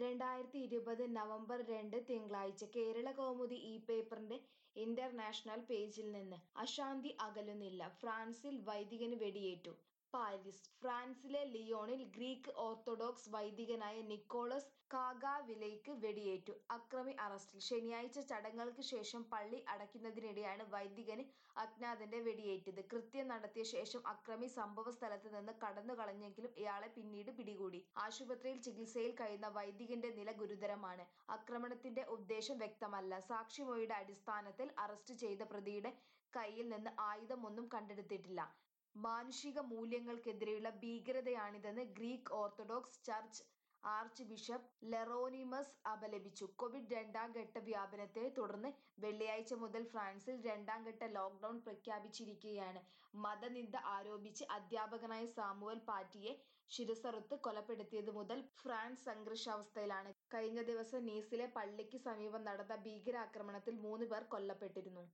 രണ്ടായിരത്തി ഇരുപത് നവംബർ രണ്ട് തിങ്കളാഴ്ച കേരള കൗമുദി ഈ പേപ്പറിന്റെ ഇന്റർനാഷണൽ പേജിൽ നിന്ന് അശാന്തി അകലുന്നില്ല ഫ്രാൻസിൽ വൈദികന് വെടിയേറ്റു പാരീസ് ഫ്രാൻസിലെ ലിയോണിൽ ഗ്രീക്ക് ഓർത്തഡോക്സ് വൈദികനായ നിക്കോളസ് കാഗാവിലേക്ക് വെടിയേറ്റു അക്രമി അറസ്റ്റിൽ ശനിയാഴ്ച ചടങ്ങുകൾക്ക് ശേഷം പള്ളി അടയ്ക്കുന്നതിനിടെയാണ് വൈദികന് അജ്ഞാതന്റെ വെടിയേറ്റത് കൃത്യം നടത്തിയ ശേഷം അക്രമി സംഭവ സ്ഥലത്ത് നിന്ന് കടന്നുകളഞ്ഞെങ്കിലും ഇയാളെ പിന്നീട് പിടികൂടി ആശുപത്രിയിൽ ചികിത്സയിൽ കഴിയുന്ന വൈദികന്റെ നില ഗുരുതരമാണ് ആക്രമണത്തിന്റെ ഉദ്ദേശം വ്യക്തമല്ല സാക്ഷിമൊഴിയുടെ അടിസ്ഥാനത്തിൽ അറസ്റ്റ് ചെയ്ത പ്രതിയുടെ കയ്യിൽ നിന്ന് ആയുധമൊന്നും കണ്ടെടുത്തിട്ടില്ല മാനുഷിക മൂല്യങ്ങൾക്കെതിരെയുള്ള ഭീകരതയാണിതെന്ന് Greek Orthodox church archbishop Ieronymos അപലപിച്ചു കോവിഡ് രണ്ടാം ഘട്ട വ്യാപനത്തെ തുടർന്ന് വെള്ളിയാഴ്ച മുതൽ ഫ്രാൻസിൽ രണ്ടാം ഘട്ട ലോക്ക്ഡൌൺ പ്രഖ്യാപിച്ചിരിക്കുകയാണ് മതനിന്ദ ആരോപിച്ച് അധ്യാപകനായ സാമുവൽ പാറ്റിയെ ശിരസ്സറുത്ത് കൊലപ്പെടുത്തിയത് മുതൽ ഫ്രാൻസ് സംഘർഷാവസ്ഥയിലാണ് കഴിഞ്ഞ ദിവസം നീസിലെ പള്ളിക്ക് സമീപം നടന്ന ഭീകരാക്രമണത്തിൽ മൂന്ന് പേർ കൊല്ലപ്പെട്ടിരുന്നു